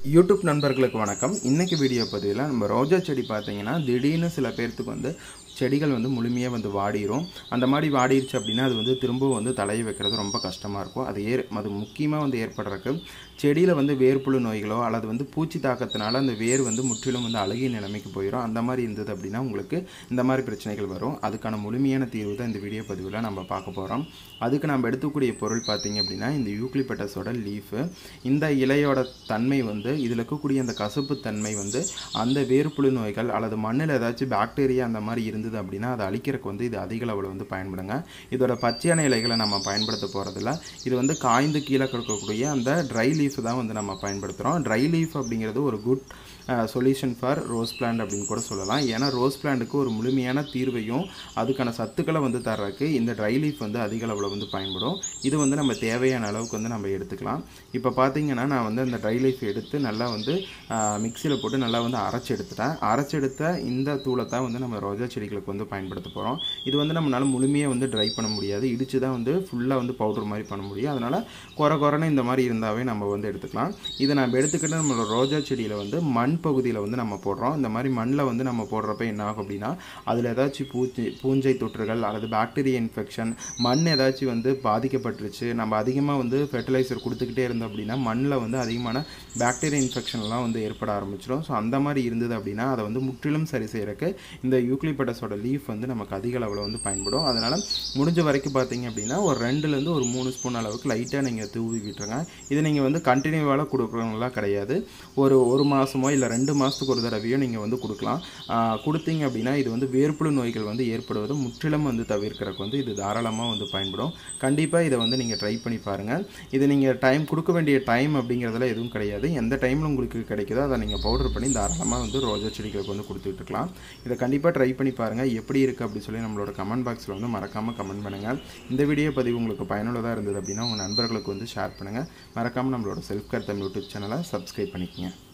YouTube நண்பர்களுக்கு வணக்கம் இன்றைக்கி வீடியோ பதிவில் நம்ம ரோஜா செடி பார்த்தீங்கன்னா திடீர்னு சில பேர்த்துக்கு வந்து செடிகள் வந்து முழுமையாக வந்து வாடிரும் அந்த மாதிரி வாடிருச்சு அப்படின்னா அது வந்து திரும்பவும் வந்து தலையை வைக்கிறது ரொம்ப கஷ்டமாக இருக்கும் அது ஏர் அது முக்கியமாக வந்து ஏற்படுறதுக்கு செடியில் வந்து வேர்ப்புழு நோய்களோ அல்லது வந்து பூச்சி தாக்கத்தினால அந்த வேர் வந்து முற்றிலும் வந்து அழுகிய நிலைமைக்கு போயிடும் அந்த மாதிரி இருந்தது அப்படின்னா உங்களுக்கு இந்த மாதிரி பிரச்சனைகள் வரும் அதுக்கான முழுமையான தீர்வு தான் இந்த வீடியோ பதிவில் நம்ம பார்க்க போகிறோம் அதுக்கு நம்ம எடுத்துக்கூடிய பொருள் பார்த்தீங்க அப்படின்னா இந்த யூக்லிபட்டஸோட லீஃபு இந்த இலையோட தன்மை வந்து இதில் இருக்கக்கூடிய அந்த கசப்பு தன்மை வந்து அந்த வேர்ப்புழு நோய்கள் அல்லது மண்ணில் ஏதாச்சும் பாக்டீரியா அந்த மாதிரி இருந்தது அப்படின்னா அதை அழிக்கிறதுக்கு வந்து இது அதிக அளவில் வந்து பயன்படுங்க இதோட பச்சையான இலைகளை நம்ம பயன்படுத்த போகிறதில்ல இது வந்து காய்ந்து கீழே கிடக்கக்கூடிய அந்த ட்ரை லீஃப் தான் வந்து நம்ம பயன்படுத்துகிறோம் ட்ரை லீஃப் அப்படிங்கிறது ஒரு good solution for rose plant அப்படின்னு கூட சொல்லலாம் ஏன்னா ரோஸ் பிளான்ட்டுக்கு ஒரு முழுமையான தீர்வையும் அதுக்கான சத்துக்களை வந்து தர்றதுக்கு இந்த ட்ரை லீஃப் வந்து அதிக அளவில் வந்து பயன்படும் இது வந்து நம்ம தேவையான அளவுக்கு வந்து நம்ம எடுத்துக்கலாம் இப்போ பார்த்தீங்கன்னா நான் வந்து அந்த ட்ரை லீஃப் எடுத்து நல்லா வந்து மிக்சியில் போட்டு நல்லா வந்து அரைச்சி எடுத்துட்டேன் அரைச்செடுத்த இந்த தூளை தான் வந்து நம்ம ரோஜா செடிகளுக்கு வந்து பயன்படுத்த போகிறோம் இது வந்து நம்மளால் முழுமையாக வந்து ட்ரை பண்ண முடியாது இடித்து தான் வந்து ஃபுல்லாக வந்து பவுடர் மாதிரி பண்ண முடியும் அதனால் குறை குறைன்னு இந்த மாதிரி இருந்தாவே நம்ம வந்து எடுத்துக்கலாம் இதை நம்ம எடுத்துக்கிட்டு நம்மளோட ரோஜா செடியில் வந்து மண் பகுதியில் வந்து நம்ம போடுறோம் இந்த மாதிரி மண்ணில் வந்து நம்ம போடுறப்ப என்ன ஆகும் அப்படின்னா அதில் ஏதாச்சும் பூச்சி பூஞ்சை தொற்றுகள் அல்லது பாக்டீரியா இன்ஃபெக்ஷன் மண் ஏதாச்சும் வந்து பாதிக்கப்பட்டுருச்சு நம்ம அதிகமாக வந்து ஃபெர்டிலைசர் கொடுத்துக்கிட்டே இருந்தோம் அப்படின்னா மண்ணில் வந்து அதிகமான பாக்டீரியா இன்ஃபெக்ஷன்லாம் வந்து ஏற்பட ஆரம்பிச்சிடும் ஸோ அந்த மாதிரி இருந்தது அப்படின்னா அதை வந்து முற்றிலும் சரி செய்யறதுக்கு இந்த யூக்லிபட்டஸோட லீஃப் வந்து நமக்கு அதிக அளவில் வந்து பயன்படும் அதனால் முடிஞ்ச வரைக்கும் பார்த்தீங்க அப்படின்னா ஒரு ரெண்டுலேருந்து ஒரு மூணு ஸ்பூன் அளவுக்கு லைட்டாக நீங்கள் தூவி விட்டுருங்க இது நீங்கள் வந்து கண்டினியூவாக கொடுக்குறவங்களாம் கிடையாது ஒரு ஒரு மாதமோ இல்லை ரெண்டு மாதத்துக்கு ஒரு தடவையோ நீங்கள் வந்து கொடுக்கலாம் ஆஹ் கொடுத்தீங்க அப்படின்னா இது வந்து வேர்ப்புழு நோய்கள் வந்து ஏற்படுவது முற்றிலும் வந்து தவிர்க்கிறதுக்கு வந்து இது தாராளமாக வந்து பயன்படும் கண்டிப்பாக இதை வந்து நீங்கள் ட்ரை பண்ணி பாருங்கள் இது நீங்கள் டைம் கொடுக்க வேண்டிய டைம் அப்படிங்கிறதுல எதுவும் கிடையாது எந்த டைமில் உங்களுக்கு கிடைக்குதோ அதை நீங்கள் பவுடர் பண்ணி தாராளமாக வந்து ரோஜா செடிகளுக்கு வந்து கொடுத்துட்டு இருக்கலாம் இதை கண்டிப்பாக ட்ரை பண்ணி பாருங்கள் எப்படி இருக்குது அப்படின்னு சொல்லி நம்மளோட கமெண்ட் பாக்ஸில் வந்து மறக்காமல் கமெண்ட் பண்ணுங்கள் இந்த வீடியோ பதிவு உங்களுக்கு பயனுள்ளதாக இருந்தது அப்படின்னா உங்கள் நண்பர்களுக்கு வந்து ஷேர் பண்ணுங்கள் மறக்காமல் நம்மளோட செல்ஃப் கேர் தமிழ் யூடியூப் சேனலை சப்ஸ்கிரைப் பண்ணிக்கங்க